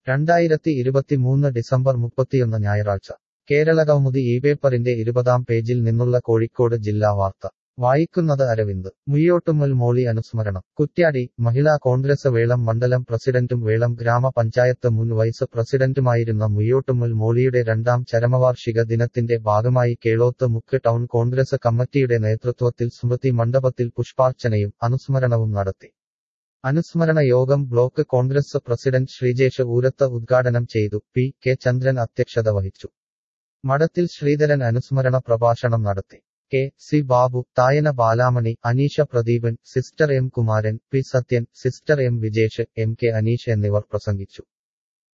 രണ്ടായിരത്തി ഇരുപത്തിമൂന്ന് ഡിസംബർ മുപ്പത്തിയൊന്ന് ഞായറാഴ്ച കേരളകൗമുദി ഈ പേപ്പറിന്റെ ഇരുപതാം പേജിൽ നിന്നുള്ള കോഴിക്കോട് ജില്ലാ വാർത്ത വായിക്കുന്നത് അരവിന്ദ് മുയ്യോട്ടുമ്മൽ മോളി അനുസ്മരണം കുറ്റ്യാടി മഹിളാ കോൺഗ്രസ് വേളം മണ്ഡലം പ്രസിഡന്റും വേളം ഗ്രാമപഞ്ചായത്ത് മുൻ വൈസ് പ്രസിഡന്റുമായിരുന്ന മുയ്യോട്ടുമ്മൽ മോളിയുടെ രണ്ടാം ചരമവാർഷിക ദിനത്തിന്റെ ഭാഗമായി കേളോത്ത് മുക്ക് ടൗൺ കോൺഗ്രസ് കമ്മിറ്റിയുടെ നേതൃത്വത്തിൽ സ്മൃതി മണ്ഡപത്തിൽ പുഷ്പാർച്ചനയും അനുസ്മരണവും നടത്തി അനുസ്മരണ യോഗം ബ്ലോക്ക് കോൺഗ്രസ് പ്രസിഡന്റ് ശ്രീജേഷ് ഊരത്ത് ഉദ്ഘാടനം ചെയ്തു പി കെ ചന്ദ്രൻ അധ്യക്ഷത വഹിച്ചു മഠത്തിൽ ശ്രീധരൻ അനുസ്മരണ പ്രഭാഷണം നടത്തി K C Babu Thayana Balamani Aneesha Pradeepan sister M Kumaran P Sathyan sister M Vijesh M K Aneesh എന്നിവർ പ്രസംഗിച്ചു